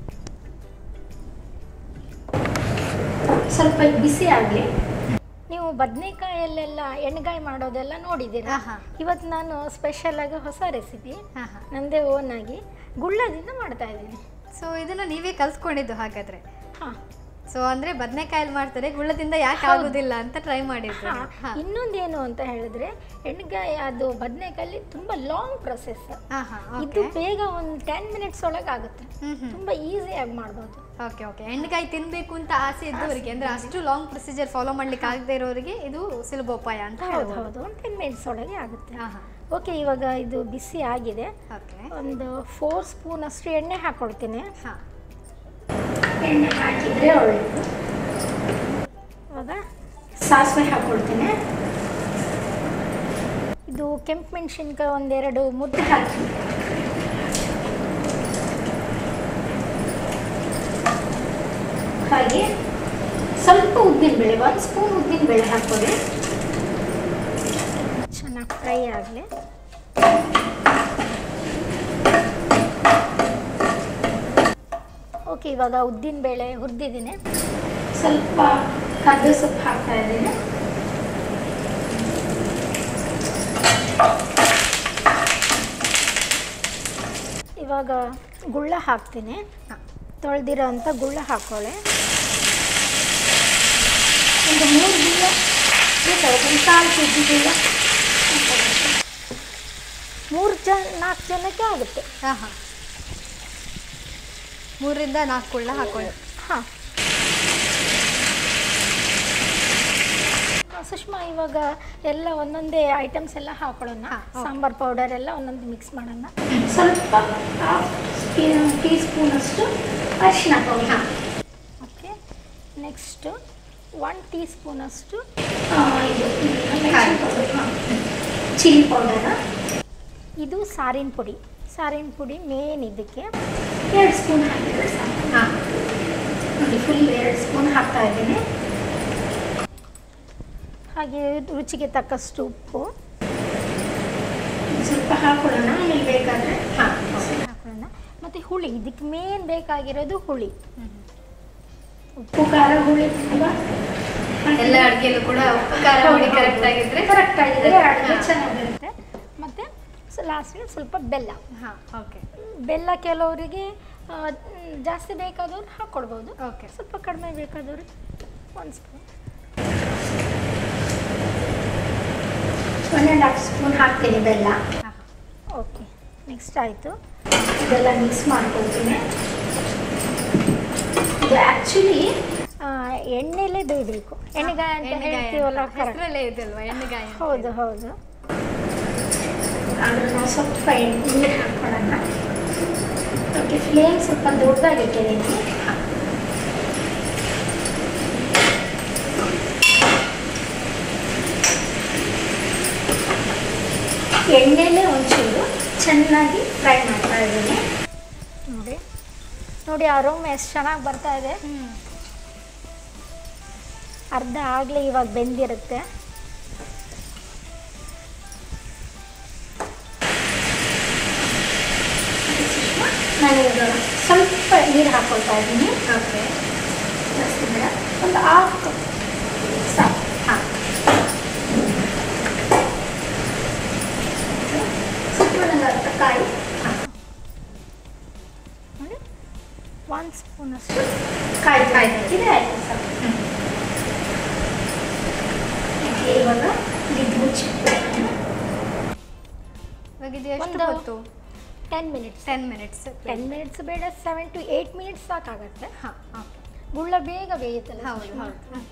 ಸ್ವಲ್ಪ ಬಿಸಿ ಆಗಲಿ ನೀವು ಬದನೆಕಾಯಲ್ಲೆಲ್ಲ ಎಣ್ಣೆಗಾಯಿ ಮಾಡೋದೆಲ್ಲ ನೋಡಿದ್ದೀರಾ ಆಹಾ. ಇವತ್ತು ನಾನು ಸ್ಪೆಷಲಾಗಿ ಹೊಸ ರೆಸಿಪಿ ಹಾಂ ಹಾಂ ನನ್ನದೇ ಓನ್ ಆಗಿ ಗುಳ್ಳದಿಂದ ಮಾಡ್ತಾ ಇದ್ದೀನಿ ಸೊ ಇದನ್ನ ನೀವೇ ಕಲ್ತ್ಕೊಂಡಿದ್ದು ಹಾಗಾದ್ರೆ ಹಾಂ ಸೊ ಅಂದ್ರೆ ಬದನೆಕಾಯಲ್ಲಿ ಮಾಡ್ತಾರೆ ಗುಳ್ಳದಿಂದ ಯಾಕೆ ಹೌದು. ಆಗೋದಿಲ್ಲ ಅಂತ ಟ್ರೈ ಮಾಡಿದ್ರು ಹಾಂ ಇನ್ನೊಂದೇನು ಅಂತ ಹೇಳಿದ್ರೆ ಎಣ್ಣೆಗಾಯಿ ಅದು ಬದನೆಕಾಯಲ್ಲಿ ತುಂಬ ಲಾಂಗ್ ಪ್ರೊಸೆಸ್ ಹಾಂ ಹಾಂ ಇದು ಓಕೆ ಬೇಗ ಒಂದು ಟೆನ್ ಮಿನಿಟ್ಸ್ ಒಳಗೆ ಆಗುತ್ತೆ ಹ್ಮ್ ಹ್ಮ್ ತುಂಬ ಈಸಿಯಾಗಿ ಮಾಡ್ಬೋದು ಓಕೆ ಓಕೆ ಎಣ್ಣೆಕಾಯಿ ತಿನ್ಬೇಕು ಅಂತ ಆಸೆ ಇದ್ದವರಿಗೆ ಅಂದ್ರೆ ಅಷ್ಟು ಲಾಂಗ್ ಪ್ರೊಸೀಜರ್ ಫಾಲೋ ಮಾಡ್ಲಿಕ್ಕೆ ಆಗದೆ ಇರೋರಿಗೆ ಇದು ಸುಲಭೋಪಾಯ ಅಂತ ಹೌದು ಹೇಳ್ಬೋದು ಹೌದು ಒಂದು ಟೆನ್ ಮಿನಿಟ್ಸ್ ಒಳಗೆ ಆಗುತ್ತೆ ಹಾಂ ಹಾಂ ಓಕೆ ಇವಾಗ ಇದು ಬಿಸಿ ಆಗಿದೆ ಓಕೆ ಒಂದು ಫೋರ್ ಸ್ಪೂನ್ ಅಷ್ಟು ಎಣ್ಣೆ ಹಾಕ್ಕೊಳ್ತೀನಿ ಹಾಂ ಎಣ್ಣೆ ಹಾಕಿದರೆ ಒಳ್ಳೆಯದು ಇವಾಗ ಸಾಸಿವೆ ಹಾಕ್ಕೊಳ್ತೀನಿ ಇದು ಕೆಂಪು ಮೆಣಸಿನ್ಕಾಯಿ ಒಂದೆರಡು ಮುದ್ದೆ ಹಾಕಿ ಹಾಗೆ ಸ್ವಲ್ಪ ಉದ್ದಿನಬೇಳೆ ಒಂದು ಸ್ಪೂನ್ ಉದ್ದಿನಬೇಳೆ ಹಾಕ್ಕೊಳ್ಳಿ ಚೆನ್ನಾಗಿ ಫ್ರೈ ಆಗಲಿ ಓಕೆ ಇವಾಗ ಉದ್ದಿನಬೇಳೆ ಹುರಿದಿದ್ದೀನಿ ಸ್ವಲ್ಪ ಕದ್ದು ಸೊಪ್ಪು ಹಾಕ್ತಾ ಇದ್ದೀನಿ ಇವಾಗ ಗುಳ್ಳ ಹಾಕ್ತೀನಿ ತೊಳೆದಿರೋ ಅಂಥ ಗುಳ್ಳ ಹಾಕ್ಕೊಳ್ಳಿ ಒಂದು ಮೂರು ಗುಳ್ಳ ಬೇಕಾಗುತ್ತೆ ಒಂದು ಕಾಲು ಕೆ ಜಿ ಗುಳ್ಳ ಮೂರು ಜನ ನಾಲ್ಕು ಜನಕ್ಕೆ ಆಗುತ್ತೆ ಹಾಂ ಹಾಂ ಮೂರರಿಂದ ನಾಲ್ಕು ಕುಳ್ಳ ಹಾಕೊಳ್ಳಿ ಹಾಂ ಸುಷ್ಮಾ ಇವಾಗ ಎಲ್ಲ ಒಂದೊಂದೇ ಐಟಮ್ಸ್ ಎಲ್ಲ ಹಾಕೊಳ್ಳೋಣ ಹಾ, ಓಕೆ. ಸಾಂಬಾರ್ ಪೌಡರ್ ಎಲ್ಲ ಒಂದೊಂದು ಮಿಕ್ಸ್ ಮಾಡೋಣ ಸ್ವಲ್ಪ ಹಾಫ್ ಟೀ ಸ್ಪೂನಷ್ಟು ಅರಿಶಿನ powder okay next one tea ಸ್ಪೂನಷ್ಟು ಇದು ಮೆಣಸಿನ ಪೌಡರ್ ಚಿಲ್ಲಿ ಪೌಡರ ಇದು ಸಾರಿನ ಪುಡಿ ಸಾರಿನ ಪುಡಿ ಮೇನ್ ಇದಕ್ಕೆ ಎರಡು ಸ್ಪೂನ್ ಹಾಕಿದ್ರೆ ಸಾಕು ಹಾಂ ನೋಡಿ ಫುಲ್ ಎರಡು ಸ್ಪೂನ್ ಹಾಕ್ತಾ ಇದ್ದೀನಿ ಹಾಗೆ ರುಚಿಗೆ ತಕ್ಕಷ್ಟು ಉಪ್ಪು ಸ್ವಲ್ಪ ಹಾಕೊಳ್ಳೋಣ ಆಮೇಲೆ ಬೇಕಾದರೆ ಹಾಂ ಹಾಕೊಳ್ಳೋಣ ಮತ್ತು ಹುಳಿ ಇದಕ್ಕೆ ಮೇನ್ ಬೇಕಾಗಿರೋದು ಹುಳಿ ಉಪ್ಪು ಖಾರ ಹುಳಿ ತುಂಬ ಎಲ್ಲ ಅಡುಗೆಯಲ್ಲೂ ಕೂಡ ಉಪ್ಪು ಖಾರ ಹುಳಿ ಕರೆಕ್ಟ್ ಆಗಿದ್ರೆ ಕರೆಕ್ಟ್ ಆಗಿದ್ರೆ ಅಡುಗೆ ಹಾ. ಚೆನ್ನಾಗಿರುತ್ತೆ ಮತ್ತು ಲಾಸ್ಟಿಗೆ ಸ್ವಲ್ಪ ಬೆಲ್ಲ ಹಾಂ ಓಕೆ ಬೆಲ್ಲ ಕೆಲವರಿಗೆ ಆ, ಮ್, ಜಾಸ್ತಿ ಬೇಕಾದವ್ರು ಹಾಕ್ಕೊಳ್ಬೋದು ಓಕೆ ಸ್ವಲ್ಪ ಕಡಿಮೆ ಬೇಕಾದವ್ರು ಒಂದು spoon one and half spoon ಹಾಕ್ತೀನಿ ಬೆಲ್ಲ ಹಾಂ ಓಕೆ ನೆಕ್ಸ್ಟ್ ಆಯಿತು ಇದೆಲ್ಲ ಮಿಕ್ಸ್ ಮಾಡ್ಕೊಳ್ತೀನಿ ಇದು ಆ್ಯಕ್ಚುಲಿ ಎಣ್ಣೆಲೇ ಬೇಯಬೇಕು ಎಣ್ಣೆಗಾಯಿ ಅಂತ ಹೇಳ್ತೀವಲ್ಲ ಕರೆಕ್ಟ್ ಹೆಸರಲ್ಲೇ ಇದಲ್ವಾ ಎಣ್ಣೆಗಾಯಿ ಅಂತ. ಹೌದು ಹೌದು ಆದ್ರೆ ನಾವು ಸ್ವಲ್ಪ ಎಣ್ಣೆ ನೀರು ಹಾಕ್ಕೊಳ್ಳೋಣ ಓಕೆ ಫ್ಲೇಮ್ ಸ್ವಲ್ಪ ದೊಡ್ಡದಾಗಿಟ್ಟಿದ್ದೀನಿ ಎಣ್ಣೆಲೇ ಒಂಚೂರು ಚೆನ್ನಾಗಿ ಫ್ರೈ ಮಾಡ್ತಾ ಇದ್ದೀನಿ ನೋಡಿ ನೋಡಿ ಅರೋಮ ಎಷ್ಟು ಚೆನ್ನಾಗಿ ಬರ್ತಾ ಇದೆ ಅರ್ಧ ಆಗಲೇ ಇವಾಗ ಬೆಂದಿರುತ್ತೆ ನಾನೀಗ ಸ್ವಲ್ಪ ನೀರು ಹಾಕೊಳ್ತಾ ಇದ್ದೀನಿ ಓಕೆ ಜಾಸ್ತಿ ಬೇಡ ಒಂದು ಹಾಫ್ ಕಪ್ ಸಾಕು ಹಾಂ ಸುತ್ತಮುತ್ತ ಕಾಯಿ ನೋಡಿ ಒಂದು ಸ್ಪೂನಷ್ಟು ಕಾಯಿ ಕಾಯಿ ಇದೆ ಆಯಿತು ಸರ್ ಇದಕ್ಕೆ ಇವಾಗ ಲಿಡ್ ಮುಚ್ಚಿ ಇವಾಗ ಇದು ಎಷ್ಟು ಒಂದು- ಹೊತ್ತು ten minutes ten minutes ten minutes ಬೇಡ ಸೆವೆನ್ ಟು ಏಯ್ಟ್ ಮಿನಿಟ್ಸ್ ಸಾಕಾಗತ್ತೆ ಹಾಂ ಓಕೆ ಗುಳ್ಳ ಬೇಗ ಬೇಯುತ್ತಲ್ಲ ಹೌದು ಸುಷ್ಮಾ? ಹೌದು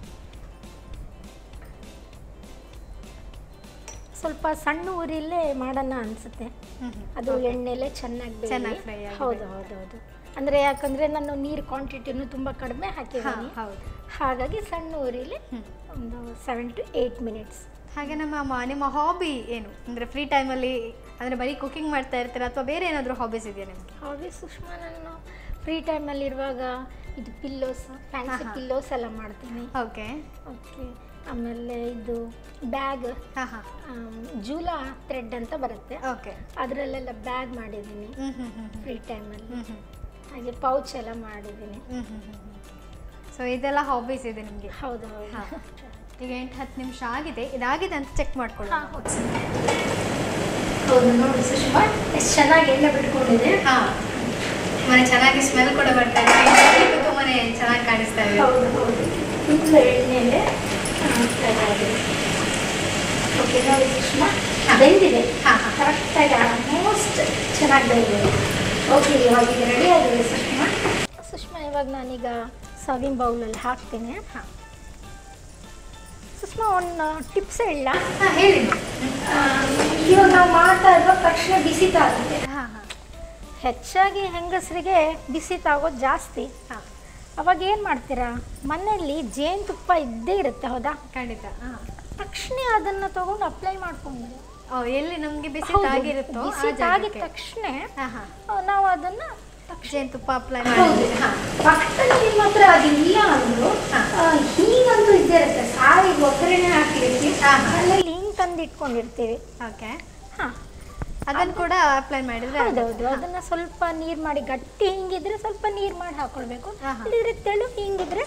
ಸ್ವಲ್ಪ ಸಣ್ಣ ಊರಿಲ್ಲೇ ಮಾಡೋಣ ಅನಿಸುತ್ತೆ ಹ್ಮ್ ಹ್ಮ್. ಅದು ಎಣ್ಣೆಲೆ ಚೆನ್ನಾಗಿ ಬೇಯಲಿ. ಚೆನ್ನಾಗಿ fry ಆಗಿ ಹೌದು ಹೌದು ಹೌದು ಅಂದರೆ ಯಾಕಂದರೆ ನಾನು ನೀರು ಕ್ವಾಂಟಿಟಿನೂ ತುಂಬ ಕಡಿಮೆ ಹಾಂ ಹಾಕಿದ್ದೀನಿ ಹೌದು ಹಾಗಾಗಿ ಸಣ್ಣ ಊರಿಲಿ ಹ್ಮ್. ಒಂದು ಸೆವೆನ್ ಟು ಏಯ್ಟ್ ಮಿನಿಟ್ಸ್ ಹಾಗೆ ನಮ್ಮ ಮ- ನಿಮ್ಮ ಹಾಬಿ ಏನು ಅಂದರೆ ಫ್ರೀ ಟೈಮಲ್ಲಿ ಅಂದರೆ ಬರೀ ಕುಕಿಂಗ್ ಮಾಡ್ತಾ ಇರ್ತೀರಾ ಅಥವಾ ಬೇರೆ ಏನಾದರೂ ಹಾಬೀಸ್ ಇದೆಯಾ ನಿಮಗೆ ಹಾಗೆ ಸುಷ್ಮಾ ನಾನು ಫ್ರೀ ಟೈಮಲ್ಲಿರುವಾಗ ಇದು ಪಿಲ್ಲೋಸ್ ಫ್ಯಾನ್ಸಿ ಆಹಾ. ಪಿಲ್ಲೋಸ್ ಎಲ್ಲ ಮಾಡ್ತೀನಿ ಓಕೆ ಓಕೆ ಆಮೇಲೆ ಇದು ಬ್ಯಾಗ್ ಹಾಂ ಹಾಂ ಜೂಲಾ ಥ್ರೆಡ್ ಅಂತ ಬರುತ್ತೆ ಓಕೆ ಅದರಲ್ಲೆಲ್ಲ ಬ್ಯಾಗ್ ಮಾಡಿದ್ದೀನಿ ಹ್ಞೂ ಹ್ಞೂ ಹ್ಞೂ ಫ್ರೀ ಟೈಮಲ್ಲಿ ಹ್ಞೂ ಹ್ಞೂ ಹಾಗೆ ಪೌಚ್ ಎಲ್ಲ ಮಾಡಿದ್ದೀನಿ ಹ್ಞೂ ಹ್ಞೂ ಹ್ಞೂ ಸೊ ಇದೆಲ್ಲ ಹಾಬೀಸ್ ಇದೆ ನಿಮಗೆ ಹೌದು ಹೌದು ಹಾಂ ಈಗ ಎಂಟು ಹತ್ತು ನಿಮಿಷ ಆಗಿದೆ ಇದಾಗಿದೆ ಅಂತ ಚೆಕ್ ಮಾಡ್ಕೊಳ್ಳೋಣ ಹಾಂ ಹೌದು ನೋಡಿ ಸುಷ್ಮಾ ಎಷ್ಟು ಚೆನ್ನಾಗಿ ಎಣ್ಣೆ ಬಿಟ್ಕೊಂಡಿದೆ ಹಾಂ ಮನೆ ಚೆನ್ನಾಗಿ ಸ್ಮೆಲ್ ಕೂಡ ಬರ್ತಾ ಇದೆ ನೋಡ್ಲಿಕ್ಕೂ ತುಂಬಾನೇ ಚೆನ್ನಾಗಿ ಕಾಣಿಸ್ತಾ ಇದೆ ಹೌದು ಹೌದು ಫುಲ್ ಎಣ್ಣೆಲೆ ಫ್ರೈ ಆಗಿದೆ ಓಕೆ ನೋಡಿ ಸುಷ್ಮಾ ಬೆಂದಿದೆ ಹಾಂ ಹಾಂ ಕರೆಕ್ಟಾಗಿ ಆಲ್ಮೋಸ್ಟ್ ಚೆನ್ನಾಗಿ ಬೆಂದಿದೆ ಓಕೆ ಇವಾಗ ಈಗ ರೆಡಿ ಆಗಿದೆ ಸುಷ್ಮಾ ಸುಷ್ಮಾ ಇವಾಗ ನಾನೀಗ ಸರ್ವಿಂಗ್ ಬೌಲಲ್ಲಿ ಹಾಕ್ತೀನಿ ಹಾಂ ಸುಷ್ಮಾ ಒಂದು ಟಿಪ್ಸ್ ಹೇಳ ಹಾಂ ಹೇಳಿ ಇವಾಗ ನಾವು ಮಾಡ್ತಾ ಇರುವ ತಕ್ಷಣ ಬಿಸಿ ತಾಗುತ್ತೆ ಹಾಂ ಹಾಂ ಹೆಚ್ಚಾಗಿ ಹೆಂಗಸರಿಗೆ ಬಿಸಿ ತಾಗೋದು ಜಾಸ್ತಿ ಹಾಂ ಅವಾಗ ಏನು ಮಾಡ್ತೀರಾ ಮನೆಯಲ್ಲಿ ಜೇನುತುಪ್ಪ ಇದ್ದೇ ಇರುತ್ತೆ ಹೌದಾ ಖಂಡಿತ ಹಾಂ ತಕ್ಷಣ ಅದನ್ನು ತಗೊಂಡು ಅಪ್ಲೈ ಮಾಡ್ಕೊಂಡು ಓ ಎಲ್ಲಿ ನಮಗೆ ಬಿಸಿ ಹೌದು, ತಾಗಿರುತ್ತೋ ಆ ಬಿಸಿ ತಾಗಿದ ಜಾಗಕ್ಕೆ ತಕ್ಷಣ ಹಾಂ ಹಾಂ ಆ, ನಾವು ಅದನ್ನ ಜೇನುತುಪ್ಪ ಅಪ್ಲೈ ಹೌದು ಮಾಡಿ ಹಾಂ ಪಕ್ಕದಲ್ಲಿ ನಿಮ್ಮ ಹತ್ರ ಅದಿಲ್ಲ ಅಂದ್ರು ಹಾ. ಆ, ಹೀಗಂತೂ ಇದ್ದೇ ಇರುತ್ತೆ ಸಾರಿ ಒಗ್ಗರಣೆ ಹಾಕಿರ್ತೀವಿ ಹಾ, ಹಾ. ಅಲ್ಲಲ್ಲಿ ಹಿಂಗ್ ತಂದು ಇಟ್ಕೊಂಡಿರ್ತೀವಿ ಓಕೆ ಹಾ ಅದನ್ನು ಕೂಡ ಅಪ್ಲೈ ಮಾಡಿದ್ರೆ ಹೌದೌದು ಅದನ್ನ ಸ್ವಲ್ಪ ನೀರು ಮಾಡಿ ಗಟ್ಟಿ ಹಿಂಗಿದ್ರೆ ಸ್ವಲ್ಪ ನೀರು ಮಾಡಿ ಹಾಕೊಳ್ಬೇಕು ಹಾ, ಹಾ. ಇಲ್ಲದ್ರೆ ತೆಳು ಹಿಂಗಿದ್ರೆ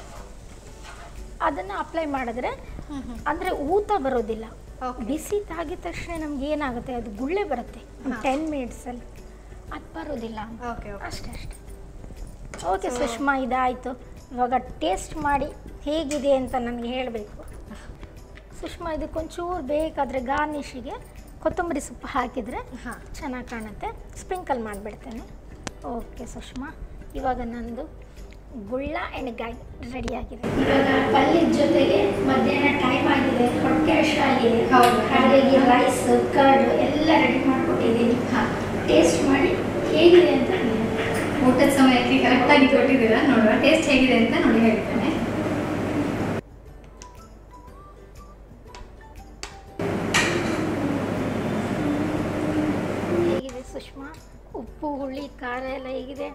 ಅದನ್ನ ಅಪ್ಲೈ ಮಾಡಿದ್ರೆ ಹ್ಞೂ ಹ್ಞೂ ಅಂದ್ರೆ ಊತ ಬರೋದಿಲ್ಲ ಓಕೆ ಬಿಸಿ ತಾಗಿದ ತಕ್ಷಣ ನಮ್ಗೆ ಏನಾಗುತ್ತೆ ಅದು ಗುಳ್ಳೆ ಬರುತ್ತೆ ಹಾ. ಟೆನ್ ಮಿನಿಟ್ಸಲ್ಲಿ ಅದು ಬರೋದಿಲ್ಲ ಅಂತ ಓಕೆ ಓಕೆ ಅಷ್ಟೇ ಅಷ್ಟೇ ಓಕೆ ಸುಷ್ಮಾ ಇದಾಯಿತು ಇವಾಗ ಟೇಸ್ಟ್ ಮಾಡಿ ಹೇಗಿದೆ ಅಂತ ನನಗೆ ಹೇಳಬೇಕು ಸುಷ್ಮಾ ಇದಕ್ಕೊಂಚೂರು ಬೇಕಾದರೆ ಗಾರ್ನಿಷಿಗೆ ಕೊತ್ತಂಬರಿ ಸೊಪ್ಪು ಹಾಕಿದರೆ ಹಾಂ ಚೆನ್ನಾಗಿ ಕಾಣುತ್ತೆ ಸ್ಪ್ರಿಂಕಲ್ ಮಾಡಿಬಿಡ್ತೇನೆ ಓಕೆ ಸುಷ್ಮಾ ಇವಾಗ ನಂದು ಗುಳ್ಳ ಎಣ್ಣೆಗಾಯಿ ರೆಡಿಯಾಗಿದೆ ಇವಾಗ ಪಲ್ಯದ ಜೊತೆಗೆ ಮಧ್ಯಾಹ್ನ ಟೈಮ್ ಆಗಿದೆ ಹೊಟ್ಟೆ ಆಗಿದೆ ಹೌದು. ಹಾಗಾಗಿ ರೈಸ್ ಕರ್ಡ್ ಎಲ್ಲ ರೆಡಿ ಮಾಡಿಕೊಟ್ಟಿದ್ದೀನಿ ಹಾಂ ಟೇಸ್ಟ್ ಮಾಡಿ ಹೇಗಿದೆ ಅಂತ ಹೇಳಿ ಊಟದ ಸಮಯಕ್ಕೆ ಕರೆಕ್ಟಾಗಿ ಕೊಟ್ಟಿದ್ದೀರಾ ನೋಡುವ ಟೇಸ್ಟ್ ಹೇಗಿದೆ ಅಂತ ನೋಡಿ ಹೇಳ್ತೇನೆ ಹೇಗಿದೆ ಸುಷ್ಮಾ ಉಪ್ಪು ಹುಳಿ ಖಾರ ಎಲ್ಲ ಹೇಗಿದೆ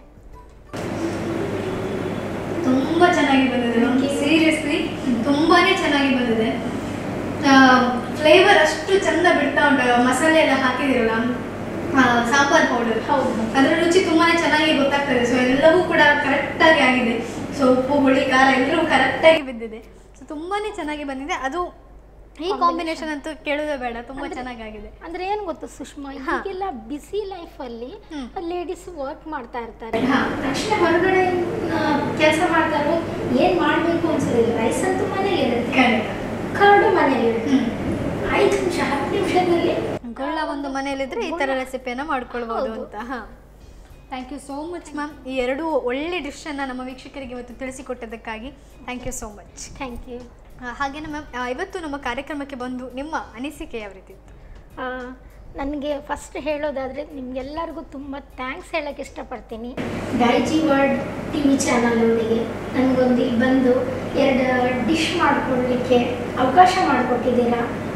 ತುಂಬಾ ಚೆನ್ನಾಗಿ ಬಂದಿದೆ ಸೀರಿಯಸ್ಲಿ ತುಂಬಾನೇ ಚೆನ್ನಾಗಿ ಬಂದಿದೆ ಫ್ಲೇವರ್ ಅಷ್ಟು ಚಂದ ಬಿಡ್ತಾ ಉಂಟು ಮಸಾಲೆ ಎಲ್ಲ ಹಾಕಿದಿರಲ್ಲ ಆ, ಸಾಂಬಾರ್ ಪೌಡರ್ ಹೌದು ಅದರ ರುಚಿ ತುಂಬಾನೇ ಚೆನ್ನಾಗಿ ಗೊತ್ತಾಗ್ತದೆ ಸೊ ಎಲ್ಲವೂ ಕೂಡ ಕರೆಕ್ಟಾಗಿ ಆಗಿದೆ ಸೊ ಉಪ್ಪು ಹುಳಿ ಖಾರ ಎಲ್ಲರೂ ಕರೆಕ್ಟಾಗಿ ಬಿದ್ದಿದೆ ಸೊ ತುಂಬಾನೇ ಚೆನ್ನಾಗಿ ಬಂದಿದೆ ಅದು ಈ ಕಾಂಬಿನೇಷನ್ ಅಂತೂ ಕೇಳೋದೇ ಬೇಡ ತುಂಬಾ ಚೆನ್ನಾಗಾಗಿದೆ ಅಂದ್ರೆ ಏನು ಗೊತ್ತು ಸುಷ್ಮಾ ಹಾ. ಈಗೆಲ್ಲ ಬಿಸಿ ಲೈಫಲ್ಲಿ ಹ್ಮ್. ಲೇಡೀಸ್ ವರ್ಕ್ ಮಾಡ್ತಾ ಇರ್ತಾರೆ ಹಾ. ತಕ್ಷಣ ಹೊರಗಡೆ ಕೆಲಸ ಮಾಡ್ತಾರೆ ಏನು ಮಾಡಬೇಕು ಅನ್ಸೋದಿಲ್ಲ ರೈಸ್ ಅಂತೂ ಮನೇಲಿ ಇರುತ್ತೆ ಖಂಡಿತ ಕರ್ಡು ಮನೇಲಿ ಇರುತ್ತೆ ಹ್ಮ್ ಐದು ನಿಮಿಷ ಹತ್ತು ನಿಮಿಷದಲ್ಲಿ ಗೊಳ್ಳ ಒಂದು ಮನೆಯಲ್ಲಿದ್ರೆ ಈ ಥರ ರೆಸಿಪಿಯನ್ನು ಮಾಡ್ಕೊಳ್ಬೋದು ಹೌದು. ಅಂತ ಹಾಂ thank you so much ma'am ಈ ಎರಡು ಒಳ್ಳೆ ಡಿಶನ್ನು ನಮ್ಮ ವೀಕ್ಷಕರಿಗೆ ಇವತ್ತು ತಿಳಿಸಿಕೊಟ್ಟದಕ್ಕಾಗಿ thank you so much thank you ಹಾಗೆಯೇ ಮ್ಯಾಮ್ ಇವತ್ತು ನಮ್ಮ ಕಾರ್ಯಕ್ರಮಕ್ಕೆ ಬಂದು ನಿಮ್ಮ ಅನಿಸಿಕೆ ಯಾವ ರೀತಿ ಇತ್ತು ನನಗೆ ಫಸ್ಟ್ ಹೇಳೋದಾದರೆ ನಿಮಗೆಲ್ಲರಿಗೂ ತುಂಬ ಥ್ಯಾಂಕ್ಸ್ ಹೇಳೋಕ್ಕೆ ಇಷ್ಟಪಡ್ತೀನಿ ಗೈಜಿ ವರ್ಲ್ಡ್ ಟಿ ವಿ ಚಾನಲೊಂದಿಗೆ ನನಗೊಂದು ಇಲ್ಲಿ ಬಂದು ಎರಡು ಡಿಶ್ ಮಾಡಿಕೊಡ್ಲಿಕ್ಕೆ ಅವಕಾಶ ಮಾಡಿಕೊಟ್ಟಿದ್ದೀರಾ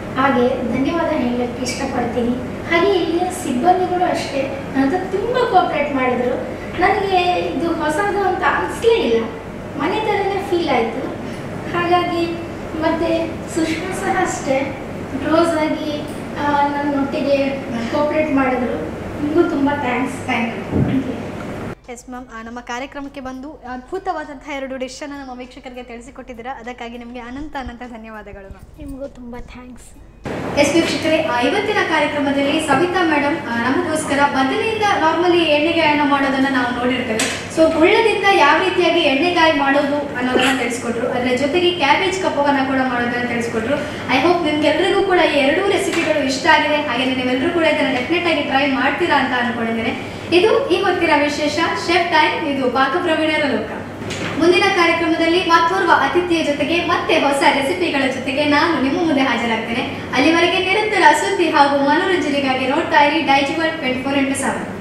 ಹಾಗೆ ಧನ್ಯವಾದ ಹೇಳಕ್ಕೆ ಇಷ್ಟಪಡ್ತೀನಿ ಹಾಗೆ ಇಲ್ಲಿನ ಸಿಬ್ಬಂದಿಗಳು ಅಷ್ಟೇ ನನ್ನ ಹತ್ರ ತುಂಬ ಕೋಆಪ್ರೇಟ್ ಮಾಡಿದರು ನನಗೆ ಇದು ಹೊಸದು ಅಂತ ಅನಿಸ್ಲೇ ಇಲ್ಲ ಮನೆ ಥರನೇ ಫೀಲ್ ಆಯಿತು ಹಾಗಾಗಿ ಮತ್ತು ಸುಷ್ಮಾ ಸಹ ಅಷ್ಟೇ ಕ್ಲೋಸ್ ಆಗಿ ಆ, ನನ್ನೊಟ್ಟಿಗೆ ಕೋಆಪ್ರೇಟ್ ಮಾಡಿದ್ರು ನಿಮಗೂ ತುಂಬ thanks thank you yes ma'am ನಮ್ಮ ಕಾರ್ಯಕ್ರಮಕ್ಕೆ ಬಂದು ಅದ್ಭುತವಾದಂತಹ ಎರಡು ಡಿಶನ್ನು ನಮ್ಮ ವೀಕ್ಷಕರಿಗೆ ತಿಳಿಸಿಕೊಟ್ಟಿದ್ದೀರಾ ಅದಕ್ಕಾಗಿ ನಿಮಗೆ ಅನಂತ ಅನಂತ ಧನ್ಯವಾದಗಳು ಮ್ಯಾಮ್ ನಿಮಗೂ ತುಂಬ ಥ್ಯಾಂಕ್ಸ್ ಎಸ್ ವೀಕ್ಷಕರೇ ಆ, ಇವತ್ತಿನ ಕಾರ್ಯಕ್ರಮದಲ್ಲಿ ಸವಿತಾ ಮೇಡಮ್ ನಮಗೋಸ್ಕರ ಬದಲಿಯಿಂದ ನಾರ್ಮಲಿ ಎಣ್ಣೆಗಾಯನ ಮಾಡೋದನ್ನ ನಾವು ನೋಡಿರ್ತೇವೆ ಸೊ ಗುಳ್ಳದಿಂದ ಯಾವ ರೀತಿಯಾಗಿ ಎಣ್ಣೆಗಾಯಿ ಮಾಡೋದು ಅನ್ನೋದನ್ನ ತಿಳಿಸ್ಕೊಟ್ರು ಅದರ ಜೊತೆಗೆ ಕ್ಯಾಬೇಜ್ ಕಪ್ಪವನ್ನ ಕೂಡ ಮಾಡೋದನ್ನ ತಿಳಿಸ್ಕೊಟ್ರು ಐ ಹೋಪ್ ನಿಮ್ಗೆಲ್ರಿಗೂ ಕೂಡ ಈ ಎರಡೂ ರೆಸಿಪಿಗಳು ಇಷ್ಟ ಆಗಿದೆ ಹಾಗೆ ನೀವೆಲ್ಲರೂ ಕೂಡ ಇದನ್ನ ಡೆಫಿನೆಟ್ ಆಗಿ ಟ್ರೈ ಮಾಡ್ತೀರಾ ಅಂತ ಅನ್ಕೊಂಡಿದ್ದೇನೆ ಇದು ಈ ಹೊತ್ತಿನ ವಿಶೇಷ ಶೆಫ್ ಟೈಮ್ ಇದು ಪಾಕ ಪ್ರವೀಣರ ಲೋಕ ಮುಂದಿನ ಕಾರ್ಯಕ್ರಮದಲ್ಲಿ ಮತ್ತೋರ್ವ ಅತಿಥಿಯ ಜೊತೆಗೆ ಮತ್ತೆ ಹೊಸ ರೆಸಿಪಿಗಳ ಜೊತೆಗೆ ನಾನು ನಿಮ್ಮ ಮುಂದೆ ಹಾಜರಾಗ್ತೇನೆ ಅಲ್ಲಿವರೆಗೆ ನಿರಂತರ ಸುದ್ದಿ ಹಾಗೂ ಮನೋರಂಜನೆಗಾಗಿ ನೋಡ್ತಾ ಇರಿ Digiworld twenty four into seven